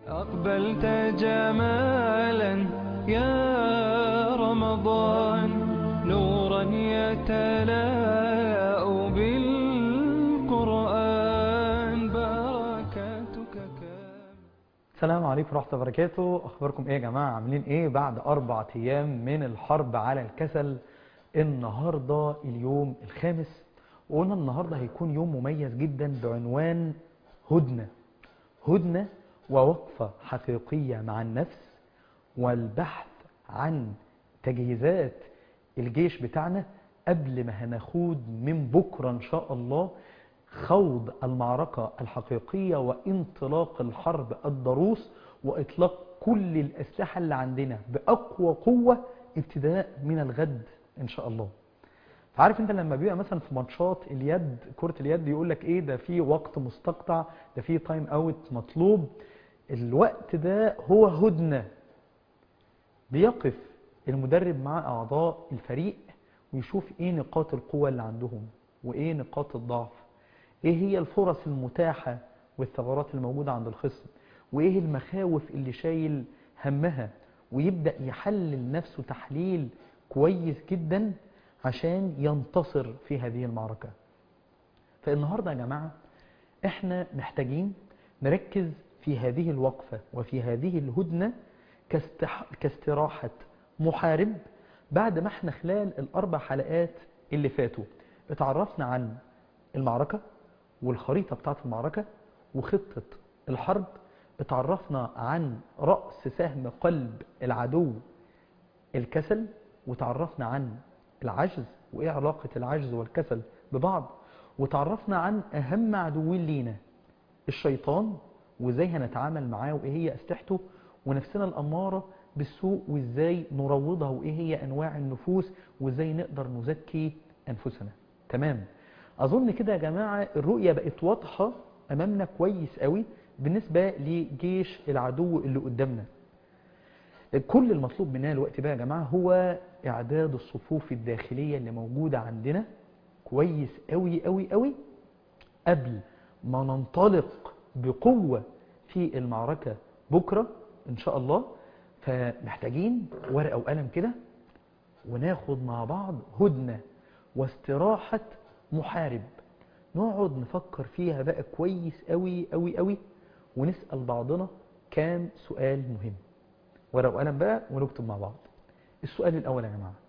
أقبلت جمالا يا رمضان نورا يتلاء بالقرآن بركاتك كام السلام عليكم ورحمة الله وبركاته أخباركم إيه يا جماعة عاملين إيه بعد أربع أيام من الحرب على الكسل النهاردة اليوم الخامس وقلنا النهاردة هيكون يوم مميز جدا بعنوان هدنة هدنة ووقفة حقيقية مع النفس والبحث عن تجهيزات الجيش بتاعنا قبل ما هنخوض من بكرة إن شاء الله خوض المعركة الحقيقية وانطلاق الحرب الضروس وإطلاق كل الأسلحة اللي عندنا بأقوى قوة ابتداء من الغد إن شاء الله عارف انت لما بيبقى مثلا في ماتشات اليد كرة اليد يقول لك ايه ده في وقت مستقطع ده في تايم اوت مطلوب الوقت ده هو هدنة بيقف المدرب مع اعضاء الفريق ويشوف ايه نقاط القوة اللي عندهم وايه نقاط الضعف ايه هي الفرص المتاحة والثغرات الموجودة عند الخصم وايه المخاوف اللي شايل همها ويبدأ يحلل نفسه تحليل كويس جدا عشان ينتصر في هذه المعركة فالنهاردة يا جماعة احنا محتاجين نركز في هذه الوقفة وفي هذه الهدنة كاستح... كاستراحة محارب بعد ما احنا خلال الأربع حلقات اللي فاتوا اتعرفنا عن المعركة والخريطة بتاعت المعركة وخطة الحرب اتعرفنا عن رأس سهم قلب العدو الكسل وتعرفنا عن العجز وإيه علاقة العجز والكسل ببعض وتعرفنا عن أهم عدوين لينا الشيطان وإزاي هنتعامل معاه وإيه هي أسلحته ونفسنا الأمارة بالسوء وإزاي نروضها وإيه هي أنواع النفوس وإزاي نقدر نزكي أنفسنا تمام أظن كده يا جماعة الرؤية بقت واضحة أمامنا كويس قوي بالنسبة لجيش العدو اللي قدامنا كل المطلوب مننا الوقت بقى يا جماعة هو إعداد الصفوف الداخلية اللي موجودة عندنا كويس قوي قوي قوي قبل ما ننطلق بقوة في المعركة بكرة إن شاء الله فمحتاجين ورقة وقلم كده وناخد مع بعض هدنة واستراحة محارب نقعد نفكر فيها بقى كويس قوي قوي قوي ونسأل بعضنا كام سؤال مهم ورقة وقلم بقى ونكتب مع بعض السؤال الأول يا جماعة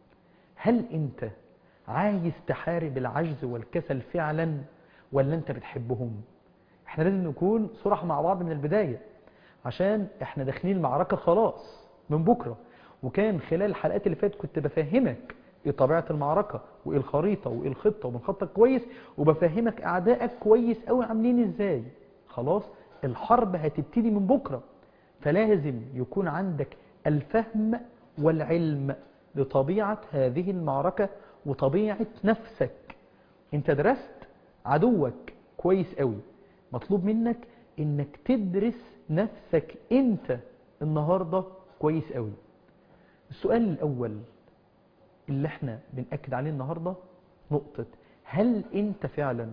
هل أنت عايز تحارب العجز والكسل فعلا ولا أنت بتحبهم احنا لازم نكون صراحة مع بعض من البداية عشان احنا داخلين المعركة خلاص من بكرة وكان خلال الحلقات اللي فاتت كنت بفهمك ايه طبيعة المعركة وايه الخريطة وايه الخطة وبنخطط كويس وبفهمك اعدائك كويس قوي عاملين ازاي خلاص الحرب هتبتدي من بكرة فلازم يكون عندك الفهم والعلم لطبيعة هذه المعركة وطبيعة نفسك انت درست عدوك كويس قوي مطلوب منك انك تدرس نفسك انت النهاردة كويس قوي السؤال الاول اللي احنا بنأكد عليه النهاردة نقطة هل انت فعلا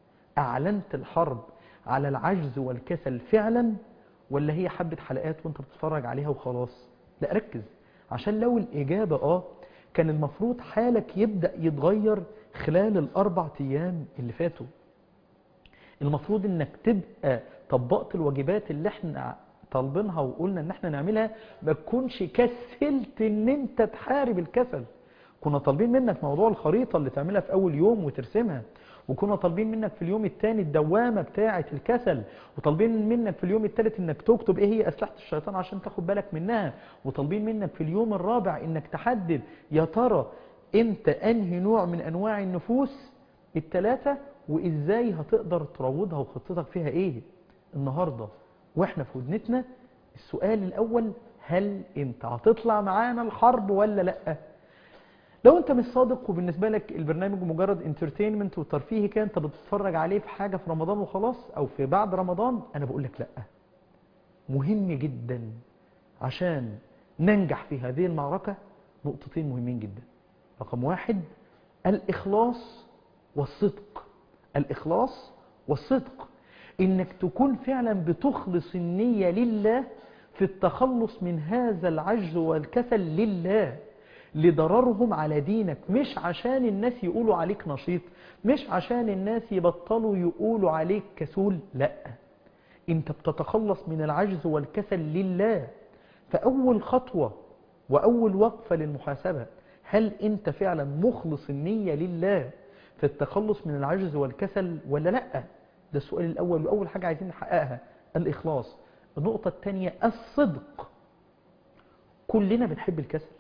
اعلنت الحرب على العجز والكسل فعلا ولا هي حبة حلقات وانت بتتفرج عليها وخلاص لا ركز عشان لو الإجابة آه كان المفروض حالك يبدأ يتغير خلال الأربع أيام اللي فاتوا المفروض انك تبقى طبقت الواجبات اللي احنا طالبينها وقلنا ان احنا نعملها ما تكونش كسلت ان انت تحارب الكسل كنا طالبين منك موضوع الخريطة اللي تعملها في اول يوم وترسمها وكنا طالبين منك في اليوم الثاني الدوامة بتاعة الكسل وطالبين منك في اليوم الثالث انك تكتب ايه هي اسلحة الشيطان عشان تاخد بالك منها وطالبين منك في اليوم الرابع انك تحدد يا ترى انت انهي نوع من انواع النفوس الثلاثة وازاي هتقدر تروضها وخطتك فيها ايه النهاردة واحنا في ودنتنا السؤال الاول هل انت هتطلع معانا الحرب ولا لأ لو انت مش صادق وبالنسبة لك البرنامج مجرد انترتينمنت وترفيهي كان انت بتتفرج عليه في حاجة في رمضان وخلاص او في بعد رمضان انا بقول لك لا مهم جدا عشان ننجح في هذه المعركة نقطتين مهمين جدا رقم واحد الإخلاص والصدق الإخلاص والصدق انك تكون فعلا بتخلص النية لله في التخلص من هذا العجز والكسل لله لضررهم على دينك مش عشان الناس يقولوا عليك نشيط مش عشان الناس يبطلوا يقولوا عليك كسول لا انت بتتخلص من العجز والكسل لله فأول خطوة وأول وقفة للمحاسبة هل انت فعلا مخلص النية لله في التخلص من العجز والكسل ولا لا ده السؤال الأول وأول حاجة عايزين نحققها الإخلاص النقطة الثانية الصدق كلنا بنحب الكسل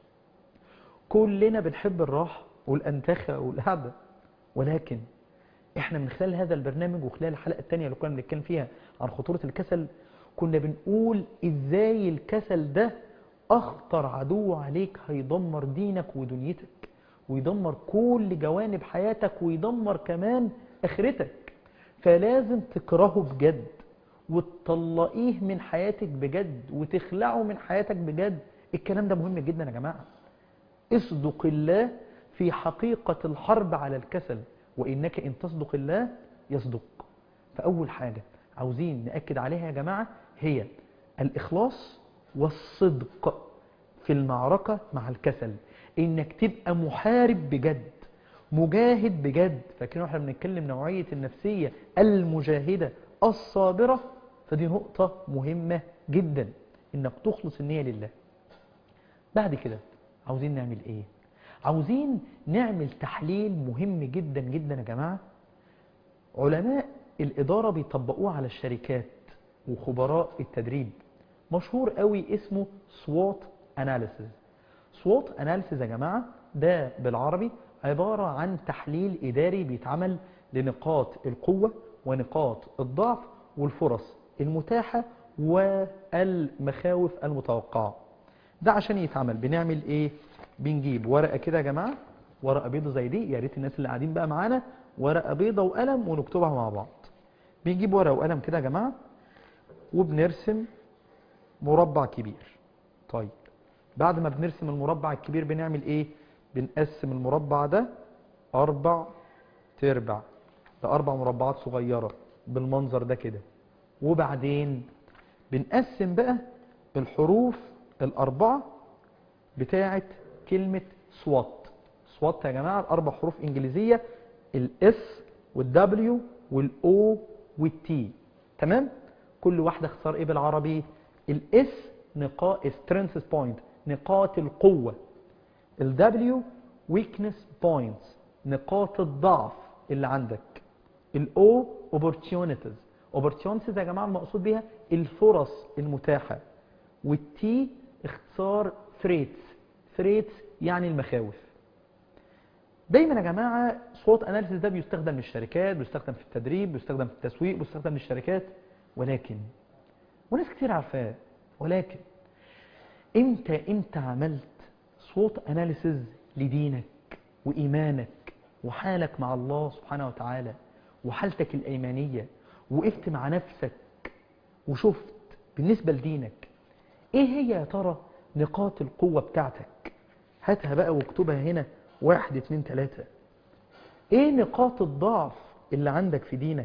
كلنا بنحب الراحة والأنتخة والقعدة ولكن احنا من خلال هذا البرنامج وخلال الحلقة الثانية اللي كنا بنتكلم فيها عن خطورة الكسل كنا بنقول ازاي الكسل ده اخطر عدو عليك هيدمر دينك ودنيتك ويدمر كل جوانب حياتك ويدمر كمان اخرتك فلازم تكرهه بجد وتطلقيه من حياتك بجد وتخلعه من حياتك بجد الكلام ده مهم جدا يا جماعة اصدق الله في حقيقة الحرب على الكسل وإنك إن تصدق الله يصدق فأول حاجة عاوزين نأكد عليها يا جماعة هي الإخلاص والصدق في المعركة مع الكسل إنك تبقى محارب بجد مجاهد بجد فاكرين احنا بنتكلم نوعية النفسية المجاهدة الصابرة فدي نقطة مهمة جدا إنك تخلص النية لله بعد كده عاوزين نعمل إيه عاوزين نعمل تحليل مهم جدا جدا يا جماعة علماء الإدارة بيطبقوه على الشركات وخبراء التدريب مشهور قوي اسمه SWOT Analysis SWOT Analysis يا جماعة ده بالعربي عبارة عن تحليل إداري بيتعمل لنقاط القوة ونقاط الضعف والفرص المتاحة والمخاوف المتوقعة ده عشان يتعمل بنعمل ايه بنجيب ورقة كده يا جماعة ورقة بيضة زي دي يا ريت الناس اللي قاعدين بقى معانا ورقة بيضة وقلم ونكتبها مع بعض بنجيب ورقة وقلم كده يا جماعة وبنرسم مربع كبير طيب بعد ما بنرسم المربع الكبير بنعمل ايه بنقسم المربع ده اربع تربع ده اربع مربعات صغيرة بالمنظر ده كده وبعدين بنقسم بقى الحروف الاربعة بتاعة كلمة سوات سوات يا جماعة الاربع حروف انجليزية الاس والدبليو والاو والتي تمام كل واحدة اختصار ايه بالعربي الاس نقاط strength point نقاط القوة الدبليو weakness points نقاط الضعف اللي عندك الاو opportunities opportunities يا جماعة المقصود بيها الفرص المتاحة والتي اختصار threats threats يعني المخاوف دايما يا جماعة صوت اناليسيس ده بيستخدم للشركات بيستخدم في التدريب بيستخدم في التسويق بيستخدم للشركات ولكن وناس كتير عارفاه ولكن انت انت عملت صوت اناليسيز لدينك وايمانك وحالك مع الله سبحانه وتعالى وحالتك الايمانيه وقفت مع نفسك وشفت بالنسبه لدينك ايه هي يا ترى نقاط القوه بتاعتك هاتها بقى واكتبها هنا واحد اتنين تلاته ايه نقاط الضعف اللي عندك في دينك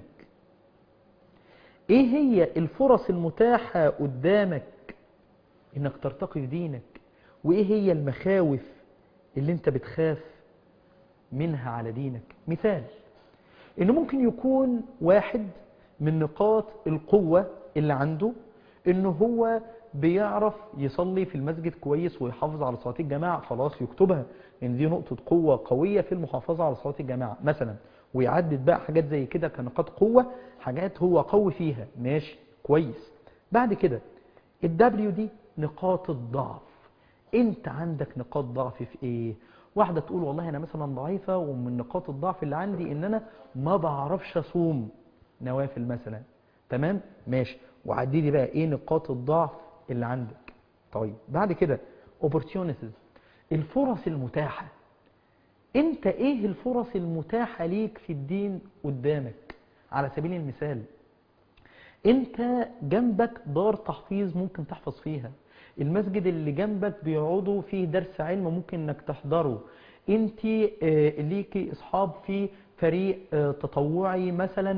ايه هي الفرص المتاحة قدامك انك ترتقي في دينك وايه هي المخاوف اللي انت بتخاف منها على دينك مثال انه ممكن يكون واحد من نقاط القوة اللي عنده انه هو بيعرف يصلي في المسجد كويس ويحافظ على صلاة الجماعة خلاص يكتبها ان دي نقطة قوة قوية في المحافظة على صلاة الجماعة مثلا ويعدد بقى حاجات زي كده كنقاط قوة حاجات هو قوي فيها ماشي كويس بعد كده الدبليو دي نقاط الضعف انت عندك نقاط ضعف في ايه واحدة تقول والله انا مثلا ضعيفة ومن نقاط الضعف اللي عندي ان انا ما بعرفش اصوم نوافل مثلا تمام ماشي وعدي بقى ايه نقاط الضعف اللي عندك طيب بعد كده opportunities الفرص المتاحة انت ايه الفرص المتاحة ليك في الدين قدامك على سبيل المثال انت جنبك دار تحفيظ ممكن تحفظ فيها المسجد اللي جنبك بيقعدوا فيه درس علم ممكن انك تحضره انت آه، ليكي اصحاب في فريق آه، تطوعي مثلا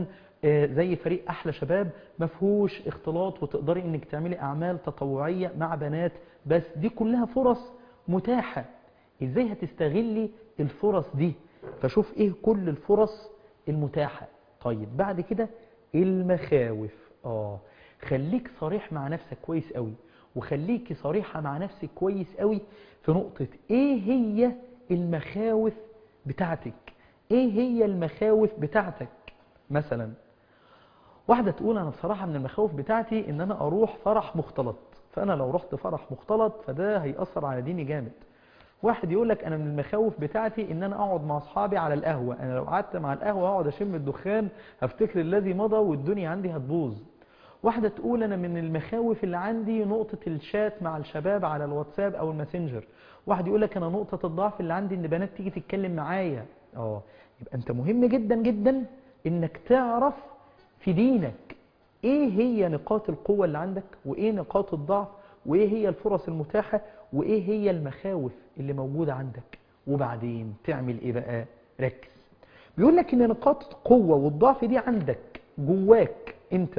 آه، زي فريق احلى شباب ما فيهوش اختلاط وتقدري انك تعملي اعمال تطوعيه مع بنات بس دي كلها فرص متاحه ازاي هتستغلي الفرص دي فشوف ايه كل الفرص المتاحه طيب بعد كده المخاوف اه خليك صريح مع نفسك كويس قوي وخليكي صريحه مع نفسك كويس قوي في نقطه ايه هي المخاوف بتاعتك ايه هي المخاوف بتاعتك مثلا واحدة تقول أنا بصراحة من المخاوف بتاعتي إن أنا أروح فرح مختلط فأنا لو رحت فرح مختلط فده هيأثر على ديني جامد واحد يقول لك أنا من المخاوف بتاعتي إن أنا أقعد مع أصحابي على القهوة أنا لو قعدت مع القهوة أقعد أشم الدخان هفتكر الذي مضى والدنيا عندي هتبوظ واحدة تقول أنا من المخاوف اللي عندي نقطة الشات مع الشباب على الواتساب أو الماسنجر واحد يقول لك أنا نقطة الضعف اللي عندي إن بنات تيجي تتكلم معايا اه يبقى أنت مهم جدا جدا إنك تعرف في دينك ايه هي نقاط القوة اللي عندك وايه نقاط الضعف وايه هي الفرص المتاحة وايه هي المخاوف اللي موجودة عندك وبعدين تعمل ايه بقى ركز بيقول لك ان نقاط القوة والضعف دي عندك جواك انت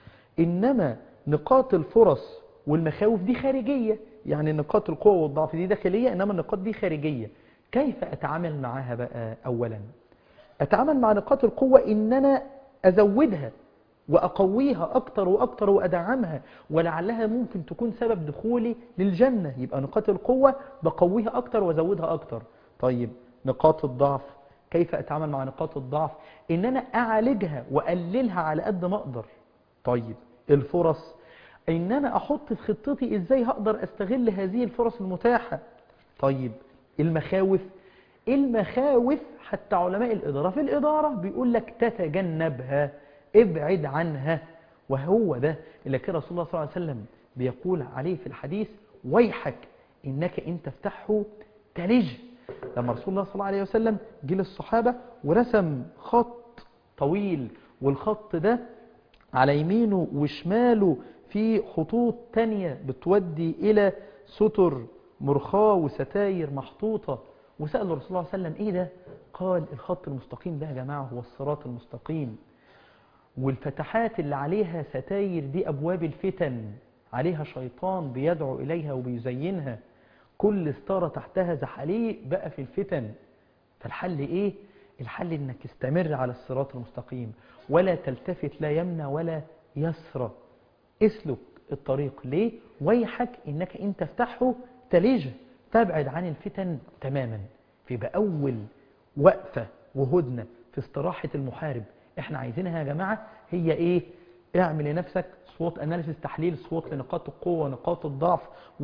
انما نقاط الفرص والمخاوف دي خارجية يعني نقاط القوة والضعف دي داخلية انما النقاط دي خارجية كيف اتعامل معاها بقى اولا اتعامل مع نقاط القوة ان انا ازودها واقويها اكتر واكتر وادعمها ولعلها ممكن تكون سبب دخولي للجنة يبقى نقاط القوة بقويها اكتر وازودها اكتر طيب نقاط الضعف كيف اتعامل مع نقاط الضعف ان انا اعالجها واقللها على قد ما اقدر طيب الفرص ان انا احط في خطتي ازاي هقدر استغل هذه الفرص المتاحة طيب المخاوف المخاوف حتى علماء الإدارة في الإدارة بيقول لك تتجنبها ابعد عنها وهو ده اللي كان رسول الله صلى الله عليه وسلم بيقول عليه في الحديث ويحك إنك إن تفتحه تلج لما رسول الله صلى الله عليه وسلم جه للصحابة ورسم خط طويل والخط ده على يمينه وشماله في خطوط تانية بتودي إلى ستر مرخاة وستاير محطوطة وسأل الرسول صلى الله عليه وسلم إيه ده؟ قال الخط المستقيم ده يا جماعة هو الصراط المستقيم والفتحات اللي عليها ستاير دي أبواب الفتن عليها شيطان بيدعو إليها وبيزينها كل ستارة تحتها زحاليق بقى في الفتن فالحل إيه؟ الحل إنك استمر على الصراط المستقيم ولا تلتفت لا يمنى ولا يسرى اسلك الطريق ليه؟ ويحك إنك إن تفتحه تلجه تبعد عن الفتن تماما فيبقى أول وقفة وهدنة في استراحة المحارب احنا عايزينها يا جماعة هي ايه اعمل لنفسك صوت اناليسيس تحليل صوت لنقاط القوة ونقاط الضعف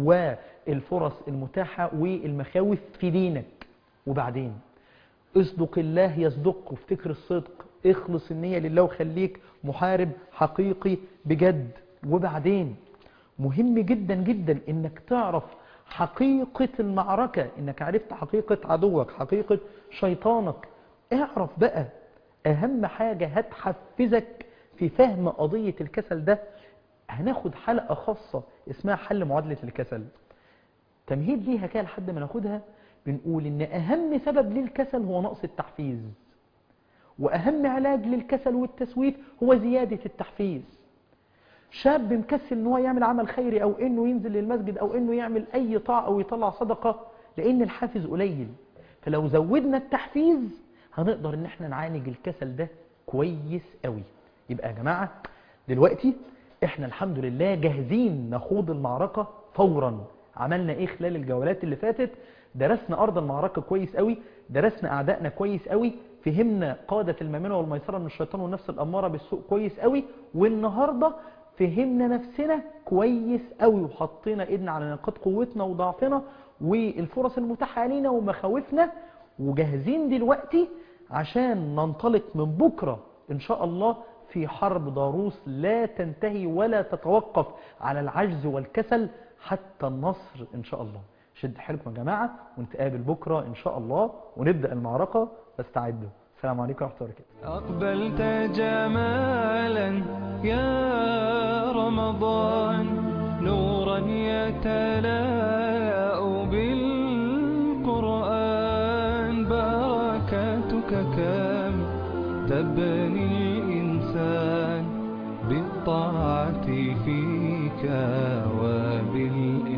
والفرص المتاحة والمخاوف في دينك وبعدين اصدق الله يصدق وافتكر الصدق اخلص النية لله وخليك محارب حقيقي بجد وبعدين مهم جدا جدا انك تعرف حقيقة المعركة انك عرفت حقيقة عدوك حقيقة شيطانك اعرف بقى اهم حاجة هتحفزك في فهم قضية الكسل ده هناخد حلقة خاصة اسمها حل معادلة الكسل تمهيد ليها كده لحد ما ناخدها بنقول ان اهم سبب للكسل هو نقص التحفيز واهم علاج للكسل والتسويف هو زيادة التحفيز شاب مكسل ان هو يعمل عمل خيري او انه ينزل للمسجد او انه يعمل اي طاعة او يطلع صدقة لان الحافز قليل فلو زودنا التحفيز هنقدر ان احنا نعالج الكسل ده كويس قوي يبقى يا جماعة دلوقتي احنا الحمد لله جاهزين نخوض المعركة فورا عملنا ايه خلال الجولات اللي فاتت درسنا ارض المعركة كويس قوي درسنا اعدائنا كويس قوي فهمنا قادة الميمنة والميسرة من الشيطان والنفس الامارة بالسوء كويس قوي والنهاردة فهمنا نفسنا كويس قوي وحطينا ايدنا على نقاط قوتنا وضعفنا والفرص المتاحة علينا ومخاوفنا وجاهزين دلوقتي عشان ننطلق من بكرة إن شاء الله في حرب ضاروس لا تنتهي ولا تتوقف على العجز والكسل حتى النصر إن شاء الله شد حيلكم يا جماعة ونتقابل بكرة إن شاء الله ونبدأ المعركة فاستعدوا السلام عليكم ورحمة الله وبركاته أقبلت جمالا يا رمضان نورا يتلاء بالقرآن بركاتك كم تبني الإنسان رغبتي فيك وبالإخلاص